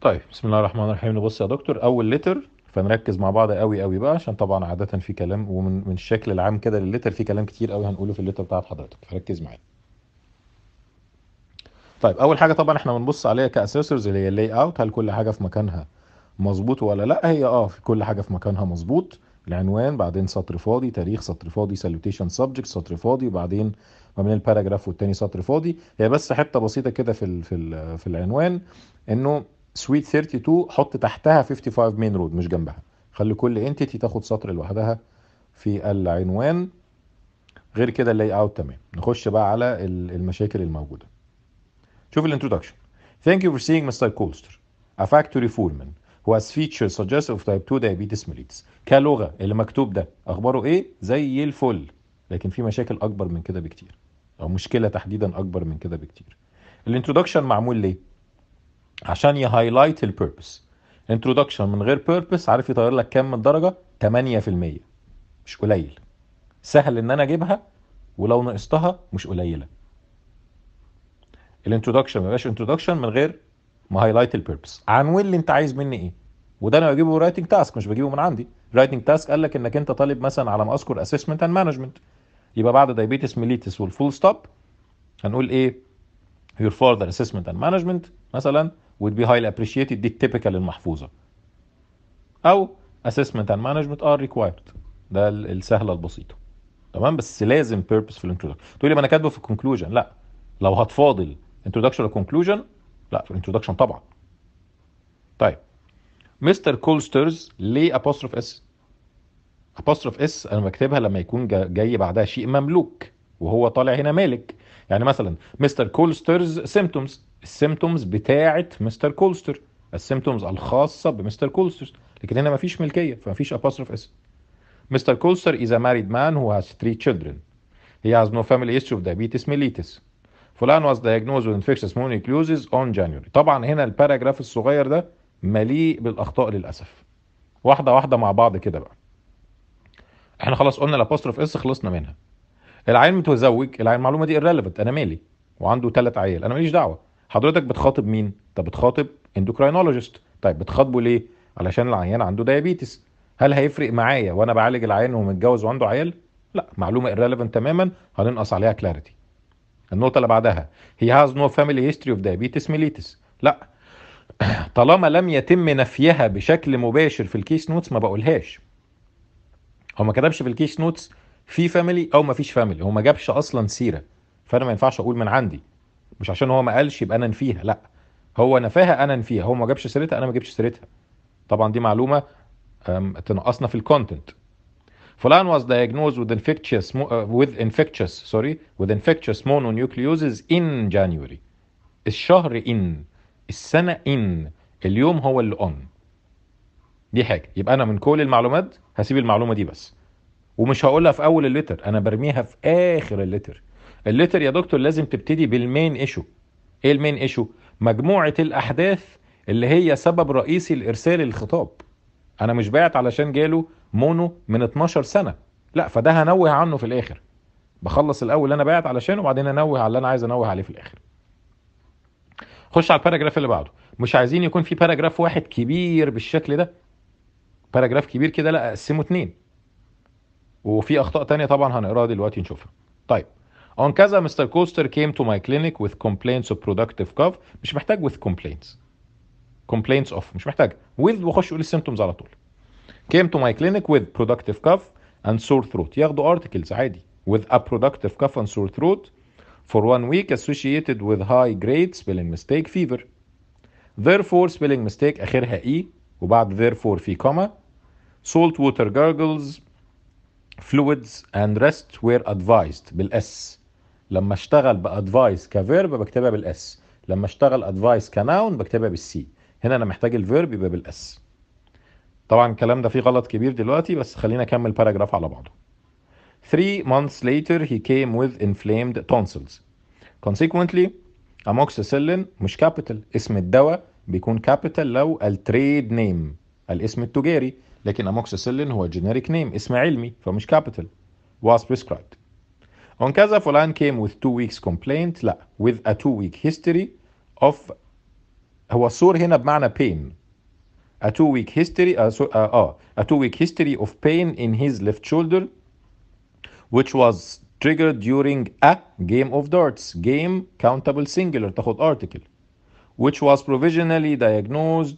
طيب بسم الله الرحمن الرحيم نبص يا دكتور اول لتر فنركز مع بعض قوي قوي بقى عشان طبعا عاده في كلام ومن من الشكل العام كده لللتر في كلام كتير قوي هنقوله في اللتر بتاعت حضرتك فركز معايا طيب اول حاجه طبعا احنا بنبص عليها كاسيسورز اللي هي اللاي اوت هل كل حاجه في مكانها مظبوط ولا لا هي اه في كل حاجه في مكانها مظبوط العنوان بعدين سطر فاضي تاريخ سطر فاضي سالوتيشن سبجكت سطر فاضي وبعدين ما بين الباراجراف والتاني سطر فاضي هي بس حته بسيطه كده في ال في ال في العنوان انه سويت 32 حط تحتها 55 مين رود مش جنبها خلي كل انتيتي تاخد سطر لوحدها في العنوان غير كده اللاي اوت تمام نخش بقى على ال- المشاكل الموجوده شوف الانترودكشن Thank you for seeing Mr. Colster, a factory foreman who has features suggestive of type 2 diabetes mellitus. كلغة اللي مكتوب ده أخباره إيه؟ زي الفل لكن في مشاكل أكبر من كده بكتير أو مشكلة تحديدا أكبر من كده بكتير. الانترودكشن معمول ليه؟ عشان يهايلايت البيربس. انترودكشن من غير بيربس عارف يطير لك كام من درجة؟ 8% مش قليل. سهل إن أنا أجيبها ولو نقصتها مش قليلة. الانترودكشن ما يبقاش انترودكشن من غير ما هايلايت البيربس عنوان اللي انت عايز مني ايه وده انا بجيبه رايتنج تاسك مش بجيبه من عندي رايتنج تاسك قال لك انك انت طالب مثلا على ما اذكر اسسمنت اند مانجمنت يبقى بعد دايبيتس ميليتس والفول ستوب هنقول ايه your further assessment and management مثلا would be highly appreciated دي التيبيكال المحفوظه او assessment and management are required ده ال- السهله البسيطه تمام بس لازم purpose في الانترودكشن تقول لي ما انا كاتبه في الكونكلوجن لا لو هتفاضل introduction ولا conclusion لا في الانترودكشن طبعا طيب مستر كولسترز ليه apostrophe اس apostrophe اس انا بكتبها لما يكون جا- جاي بعدها شيء مملوك وهو طالع هنا مالك يعني مثلا مستر كولسترز سيمتومز السيمتومز بتاعه مستر كولستر السيمتومز الخاصه بمستر كولستر لكن هنا مفيش ملكيه فمفيش apostrophe اس Mr. Colster is a married man who has three children. He has no family history of diabetes mellitus. فلان was diagnosed with infectious mononucleosis on January. طبعا هنا الباراجراف الصغير ده مليء بالاخطاء للاسف. واحده واحده مع بعض كده بقى. احنا خلاص قلنا الابوستروف اس خلصنا منها. العيل متزوج العيل المعلومه دي irrelevant انا مالي وعنده ثلاث عيال انا ماليش دعوه. حضرتك بتخاطب مين؟ انت بتخاطب اندوكراينولوجيست. طيب بتخاطبه ليه؟ علشان العيان عنده دايابيتس. هل هيفرق معايا وانا بعالج العيان وهو متجوز وعنده عيال؟ لا معلومه irrelevant تماما هننقص عليها كلاريتي. النقطة اللي بعدها he has no family history of diabetes mellitus لا طالما لم يتم نفيها بشكل مباشر في الكيس نوتس ما بقولهاش هو ما كتبش في الكيس نوتس في فاميلي او ما فيش فاميلي هو ما جابش اصلا سيرة فانا ما ينفعش اقول من عندي مش عشان هو ما قالش يبقى انا نفيها لا هو نفاها انا نفيها هو ما جابش سيرتها انا ما جبتش سيرتها طبعا دي معلومة أم، تنقصنا في الكونتنت فلان was diagnosed with infectious mo- uh, with infectious sorry with infectious mononucleosis in January الشهر in السنة in اليوم هو اللي on دي حاجة يبقى أنا من كل المعلومات هسيب المعلومة دي بس ومش هقولها في أول اللتر أنا برميها في آخر اللتر اللتر يا دكتور لازم تبتدي بالمين ايشو ايه المين ايشو مجموعة الأحداث اللي هي سبب رئيسي لإرسال الخطاب انا مش باعت علشان جاله مونو من 12 سنه لا فده هنوه عنه في الاخر بخلص الاول اللي انا باعت علشانه وبعدين انوه على اللي انا عايز انوه عليه في الاخر خش على الباراجراف اللي بعده مش عايزين يكون في باراجراف واحد كبير بالشكل ده باراجراف كبير كده لا اقسمه اتنين وفي اخطاء تانية طبعا هنقراها دلوقتي نشوفها طيب on كذا مستر كوستر came to my clinic with complaints of productive cough مش محتاج with complaints complaints of مش محتاج with واخش اقول السيمتومز على طول came to my clinic with productive cough and sore throat ياخدوا articles عادي with a productive cough and sore throat for one week associated with high grade spelling mistake fever therefore spelling mistake اخرها e وبعد therefore في comma salt water gargles fluids and rest were advised بالاس لما اشتغل بادفايس كفيرب بكتبها بالاس لما اشتغل ادفايس كناون بكتبها بالسي هنا انا محتاج الفيرب يبقى بالاس طبعا الكلام ده فيه غلط كبير دلوقتي بس خلينا اكمل باراجراف على بعضه Three months later he came with inflamed tonsils. Consequently, amoxicillin مش capital اسم الدواء بيكون capital لو التريد نيم الاسم التجاري لكن amoxicillin هو generic name اسم علمي فمش capital was prescribed. On كذا فلان came with two weeks complaint لا with a two week history of هو السور هنا بمعنى pain a two week history اه uh, uh, a two week history of pain in his left shoulder which was triggered during a game of darts game countable singular تاخد article which was provisionally diagnosed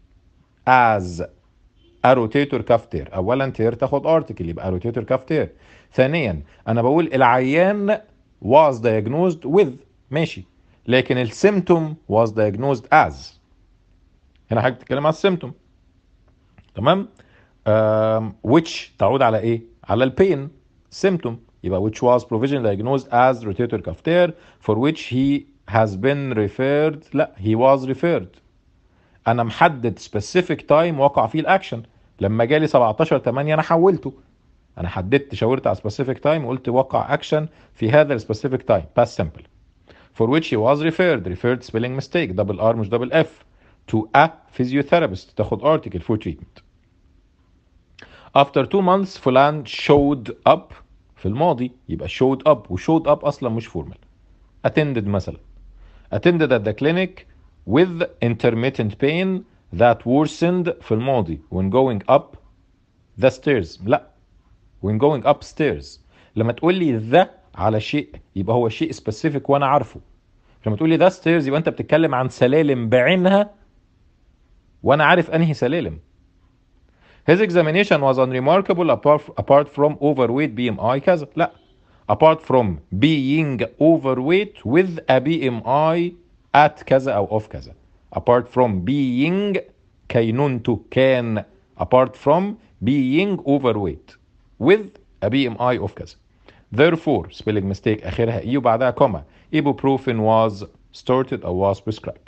as a rotator cuff tear اولا tear تاخد article يبقى rotator cuff tear ثانيا انا بقول العيان was diagnosed with ماشي لكن السيمتوم was diagnosed as هنا حضرتك بتتكلم على السيمتوم تمام um, which تعود على ايه على البين symptom يبقى which was provisionally diagnosed as rotator cuff tear for which he has been referred لا he was referred انا محدد specific time وقع فيه الاكشن لما جالي 17 8 انا حولته انا حددت شاورت على specific time وقلت وقع اكشن في هذا السبيسيفيك تايم past simple for which he was referred referred spelling mistake double R مش double F to a physiotherapist تاخد article for treatment after two months فلان showed up في الماضي يبقى showed up و showed up اصلا مش formal attended مثلا attended at the clinic with intermittent pain that worsened في الماضي when going up the stairs لا when going upstairs لما تقول لي ذا على شيء يبقى هو شيء سبيسيفيك وانا عارفه لما تقول لي ذا ستيرز يبقى انت بتتكلم عن سلالم بعينها وانا عارف انهي سلالم His examination was unremarkable apart, apart from overweight BMI كذا لا apart from being overweight with a BMI at كذا أو of كذا apart from being كينونته كان apart from being overweight with a BMI of كذا therefore spelling mistake آخرها E وبعدها كوما ibuprofen was started أو was prescribed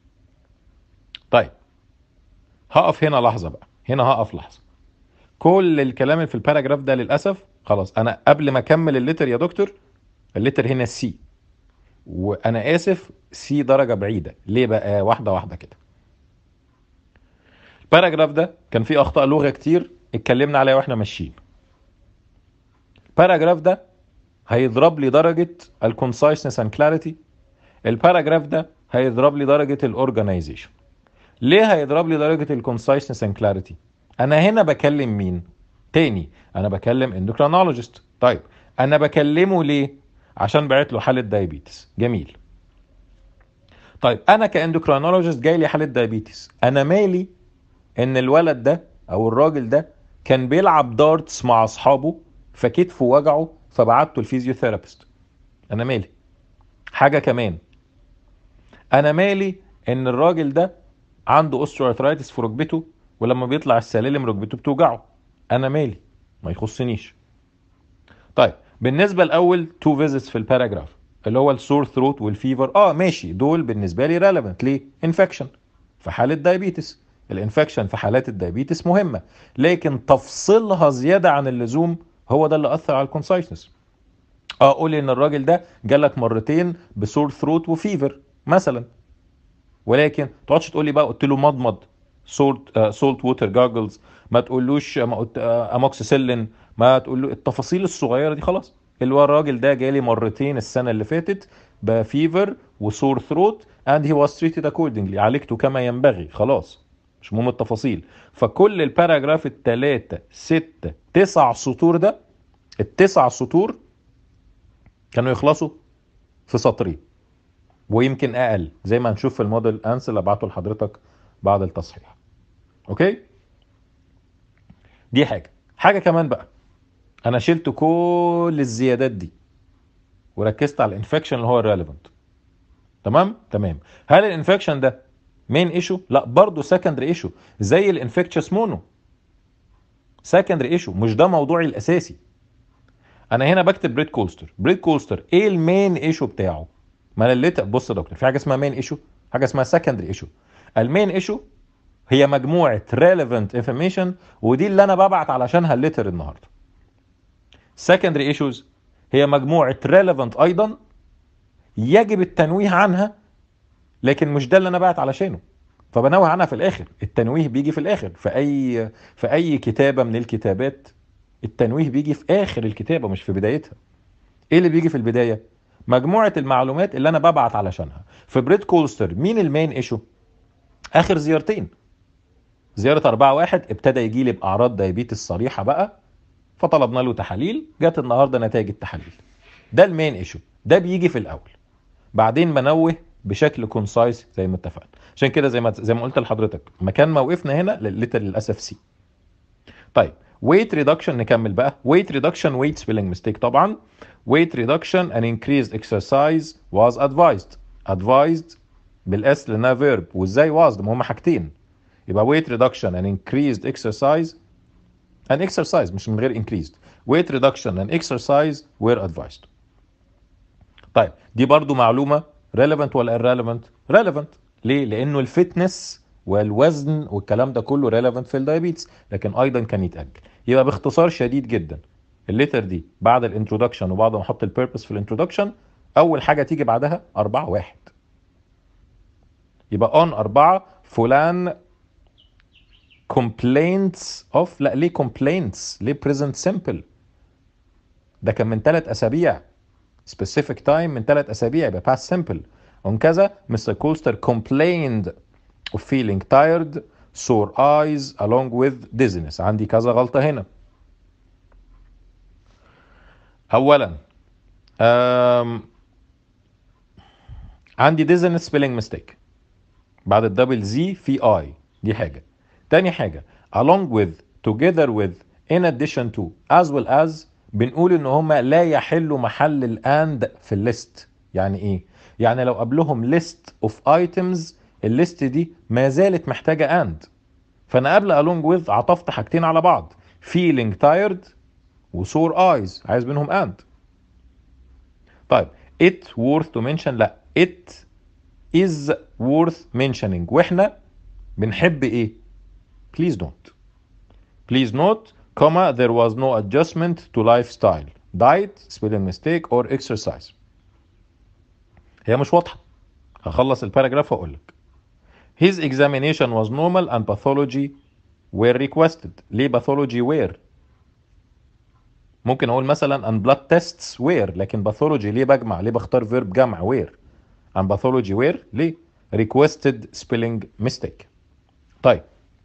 طيب هقف هنا لحظة بقى هنا هقف لحظة كل الكلام اللي في الباراجراف ده للأسف خلاص أنا قبل ما أكمل اللتر يا دكتور اللتر هنا سي وأنا آسف سي درجة بعيدة ليه بقى واحدة واحدة كده الباراجراف ده كان فيه أخطاء لغة كتير اتكلمنا عليها واحنا ماشيين الباراجراف ده هيضرب لي درجة الكونسايسنس اند كلاريتي الباراجراف ده هيضرب لي درجة الاورجنايزيشن ليه هيضرب لي درجة الكونسايسنس اند كلاريتي انا هنا بكلم مين تاني انا بكلم اندوكرينولوجيست طيب انا بكلمه ليه عشان بعت له حالة دايابيتس جميل طيب انا كاندوكرينولوجيست جاي لي حالة دايابيتس انا مالي ان الولد ده او الراجل ده كان بيلعب دارتس مع اصحابه فكتفه وجعه فبعته الفيزيوثيرابيست انا مالي حاجه كمان انا مالي ان الراجل ده عنده اوستيوارثرايتس في ركبته ولما بيطلع السلالم ركبته بتوجعه انا مالي ما يخصنيش طيب بالنسبه الاول تو فيزيتس في الباراجراف اللي هو السور ثروت والفيفر اه ماشي دول بالنسبه لي ريليفنت ليه انفكشن في حاله دايابيتس الانفكشن في حالات الدايابيتس مهمه لكن تفصيلها زياده عن اللزوم هو ده اللي اثر على الكونسايسنس اه قول ان الراجل ده جالك مرتين بسور ثروت وفيفر مثلا ولكن تقعدش تقول لي بقى قلت له مضمض سولت سولت ووتر جاجلز ما تقولوش ما قلت اموكسيسيلين ما تقول له التفاصيل الصغيره دي خلاص اللي هو الراجل ده جالي مرتين السنه اللي فاتت بفيفر وسور ثروت اند هي واز تريتد اكوردنجلي عالجته كما ينبغي خلاص مش مهم التفاصيل فكل الباراجراف الثلاثة ستة تسع سطور ده التسع سطور كانوا يخلصوا في سطرين ويمكن اقل زي ما هنشوف في الموديل انس اللي ابعته لحضرتك بعد التصحيح اوكي دي حاجه حاجه كمان بقى انا شلت كل الزيادات دي وركزت على الانفكشن اللي هو الريليفنت تمام تمام هل الانفكشن ده مين ايشو لا برضه سكندري ايشو زي الانفكتشس مونو سكندري ايشو مش ده موضوعي الاساسي انا هنا بكتب بريد كولستر بريد كولستر ايه المين ايشو بتاعه ما انا اللي بص يا دكتور في حاجه اسمها مين ايشو حاجه اسمها سكندري ايشو المين ايشو هي مجموعه ريليفنت انفورميشن ودي اللي انا ببعت علشانها الليتر النهارده سكندري ايشوز هي مجموعه ريليفنت ايضا يجب التنويه عنها لكن مش ده اللي انا بعت علشانه فبنوه عنها في الاخر التنويه بيجي في الاخر في اي في اي كتابه من الكتابات التنويه بيجي في اخر الكتابه مش في بدايتها ايه اللي بيجي في البدايه مجموعه المعلومات اللي انا ببعت علشانها في بريد كولستر مين المين ايشو اخر زيارتين زياره 4 واحد ابتدى يجي لي باعراض دايابيتس صريحه بقى فطلبنا له تحاليل جت النهارده نتائج التحاليل ده المين ايشو ده بيجي في الاول بعدين بنوه بشكل كونسايز زي ما اتفقنا عشان كده زي ما زي ما قلت لحضرتك مكان موقفنا هنا للتر للاسف سي طيب ويت ريدكشن نكمل بقى ويت ريدكشن ويت سبيلنج ميستيك طبعا ويت ريدكشن ان increased exercise was advised advised بالاس لانها فيرب وازاي was ما هم حاجتين يبقى ويت ريدكشن ان increased exercise an exercise مش من غير increased weight reduction and exercise were advised طيب دي برضو معلومة relevant ولا irrelevant relevant ليه لانه الفتنس والوزن والكلام ده كله relevant في الدايابيتس لكن ايضا كان يتاجل يبقى باختصار شديد جدا الليتر دي بعد الانترودكشن وبعد ما احط البيربس في الانترودكشن اول حاجه تيجي بعدها أربعة واحد يبقى اون أربعة فلان complaints of لا ليه complaints ليه present simple ده كان من ثلاث اسابيع specific time من ثلاث اسابيع يبقى past simple on كذا مستر كولستر complained of feeling tired sore eyes along with dizziness عندي كذا غلطة هنا اولا أم عندي dizziness spelling mistake بعد الدبل زي في اي دي حاجة تاني حاجة along with together with in addition to as well as بنقول ان هما لا يحلوا محل الاند في الليست يعني ايه يعني لو قبلهم list of items الليست دي ما زالت محتاجة and فانا قبل along with عطفت حاجتين على بعض feeling tired وsore eyes عايز منهم and طيب it worth to mention لا it is worth mentioning واحنا بنحب ايه please don't please note comma there was no adjustment to lifestyle diet spelling mistake or exercise هي مش واضحة هخلص الباراجراف واقول لك his examination was normal and pathology were requested ليه pathology were ممكن اقول مثلا and blood tests were لكن pathology ليه بجمع ليه بختار verb جمع were and pathology were ليه requested spelling mistake طيب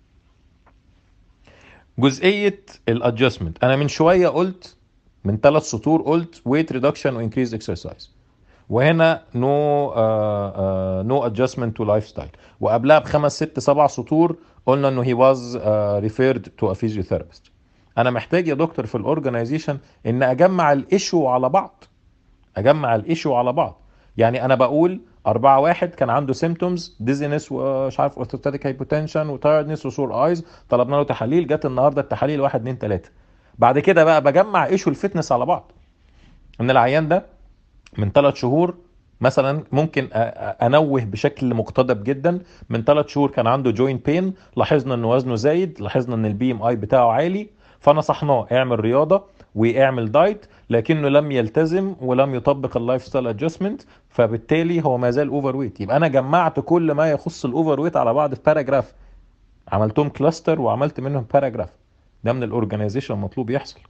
جزئية الادجستمنت انا من شوية قلت من ثلاث سطور قلت weight reduction و increased exercise وهنا نو نو ادجستمنت تو لايف ستايل وقبلها بخمس ست سبع سطور قلنا انه هي واز ريفيرد تو ا فيزيوثيرابيست انا محتاج يا دكتور في الاورجنايزيشن ان اجمع الايشو على بعض اجمع الايشو على بعض يعني انا بقول أربعة واحد كان عنده سيمتومز ديزينس ومش عارف اورثوستاتيك هايبوتنشن وتايردنس وسور ايز طلبنا له تحاليل جت النهارده التحاليل واحد اتنين تلاته بعد كده بقى بجمع ايشو الفتنس على بعض ان العيان ده من ثلاث شهور مثلا ممكن انوه بشكل مقتضب جدا من ثلاث شهور كان عنده جوينت بين لاحظنا ان وزنه زايد لاحظنا ان البي ام اي بتاعه عالي فنصحناه اعمل رياضه واعمل دايت لكنه لم يلتزم ولم يطبق اللايف ستايل ادجستمنت فبالتالي هو ما زال اوفر ويت يبقى انا جمعت كل ما يخص الاوفر ويت على بعض في باراجراف عملتهم كلاستر وعملت منهم باراجراف ده من الاورجنايزيشن المطلوب يحصل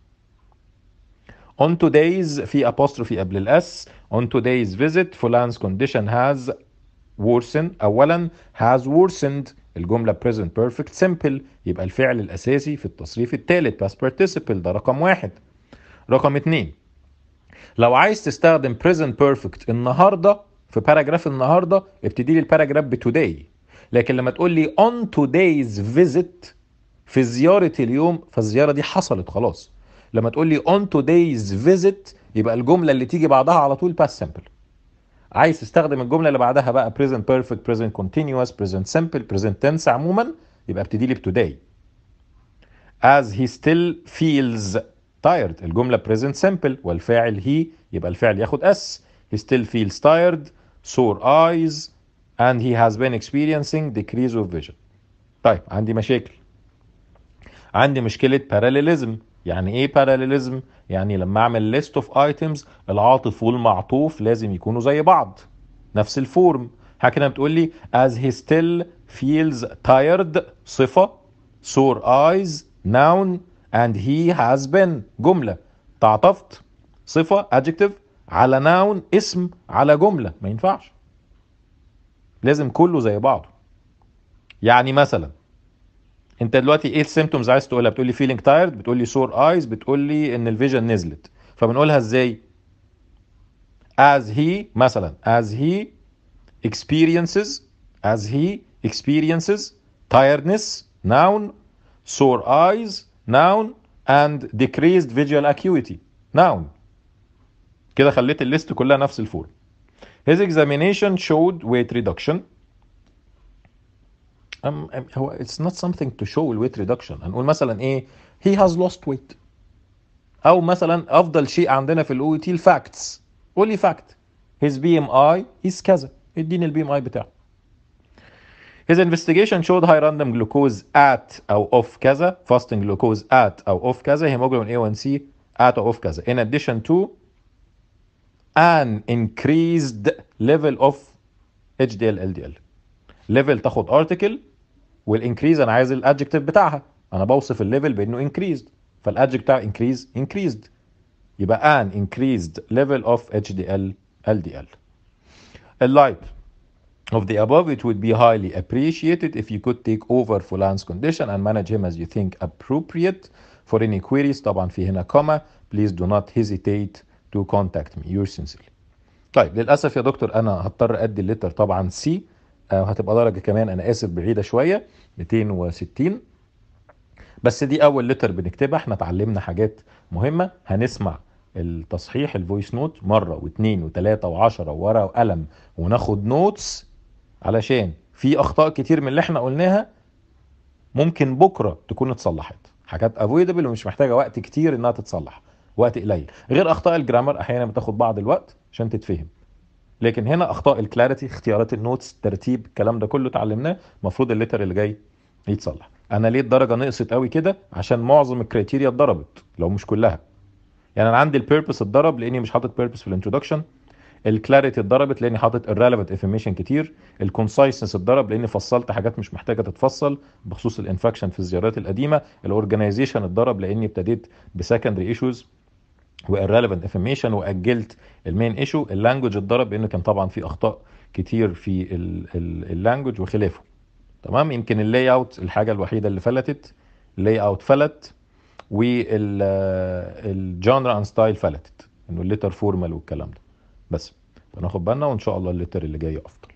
on today's في apostrophe قبل الاس on today's visit فلان's condition has worsened اولا has worsened الجملة present perfect simple يبقى الفعل الاساسي في التصريف الثالث past participle ده رقم واحد رقم اتنين لو عايز تستخدم present perfect النهاردة في باراجراف النهاردة ابتدي لي الباراجراف ب today لكن لما تقول لي on today's visit في زيارة اليوم فالزيارة دي حصلت خلاص لما تقول لي on today's visit يبقى الجملة اللي تيجي بعدها على طول past simple عايز تستخدم الجملة اللي بعدها بقى present perfect present continuous present simple present tense عموما يبقى ابتدي لي ب today as he still feels tired الجملة present simple والفاعل he يبقى الفعل ياخد s he still feels tired sore eyes and he has been experiencing decrease of vision طيب عندي مشاكل عندي مشكلة parallelism يعني ايه parallelism يعني لما اعمل list of items العاطف والمعطوف لازم يكونوا زي بعض نفس الفورم حاجة بتقول لي as he still feels tired صفة sore eyes noun and he has been جملة تعطفت صفة adjective على noun اسم على جملة ما ينفعش لازم كله زي بعضه يعني مثلا انت دلوقتي ايه السيمتومز عايز تقولها بتقول لي فيلينج تايرد بتقول لي سور ايز بتقول لي ان الفيجن نزلت فبنقولها ازاي as he مثلا as he experiences as he experiences tiredness noun sore eyes noun and decreased visual acuity noun كده خليت الليست كلها نفس الفورم his examination showed weight reduction um, هو it's not something to show weight reduction هنقول مثلا ايه he has lost weight او مثلا افضل شيء عندنا في الاو تي الفاكتس قول لي فاكت his BMI is كذا اديني البي ام اي بتاعه His investigation showed high random glucose at أو off كذا fasting glucose at أو off كذا hemoglobin A1C at أو off كذا in addition to an increased level of HDL LDL level تاخد article والانكريز انا عايز الادجكتيف بتاعها انا بوصف الليفل بانه increased فالادجكتيف بتاع increase increased يبقى an increased level of HDL LDL اللايت of the above it would be highly appreciated if you could take over Fulan's condition and manage him as you think appropriate for any queries طبعا في هنا comma please do not hesitate to contact me yours sincerely طيب للاسف يا دكتور انا هضطر ادي الليتر طبعا سي وهتبقى درجه كمان انا اسف بعيده شويه 260 بس دي اول لتر بنكتبها احنا اتعلمنا حاجات مهمه هنسمع التصحيح الفويس نوت مره واثنين وثلاثه وعشرة وورقه وقلم وناخد نوتس علشان في اخطاء كتير من اللي احنا قلناها ممكن بكره تكون اتصلحت حاجات افويدبل ومش محتاجه وقت كتير انها تتصلح وقت قليل غير اخطاء الجرامر احيانا بتاخد بعض الوقت عشان تتفهم لكن هنا اخطاء الكلاريتي اختيارات النوتس الترتيب الكلام ده كله اتعلمناه المفروض الليتر اللي جاي يتصلح انا ليه الدرجه نقصت قوي كده عشان معظم الكريتيريا اتضربت لو مش كلها يعني انا عندي البيربس اتضرب لاني مش حاطط بيربس في الانترودكشن الكلاريتي اتضربت لاني حاطط irrelevant انفورميشن كتير الكونسايسنس اتضرب لاني فصلت حاجات مش محتاجه تتفصل بخصوص الانفكشن في الزيارات القديمه الاورجنايزيشن اتضرب لاني ابتديت بسكندري ايشوز والريليفنت انفورميشن واجلت المين ايشو اللانجوج اتضرب لان كان طبعا في اخطاء كتير في اللانجوج وخلافه تمام يمكن اللاي اوت الحاجه الوحيده اللي فلتت اللاي اوت فلت والجانرا اند ستايل فلتت انه الليتر فورمال والكلام ده بس فناخد بالنا وان شاء الله الليتر اللي جاي افضل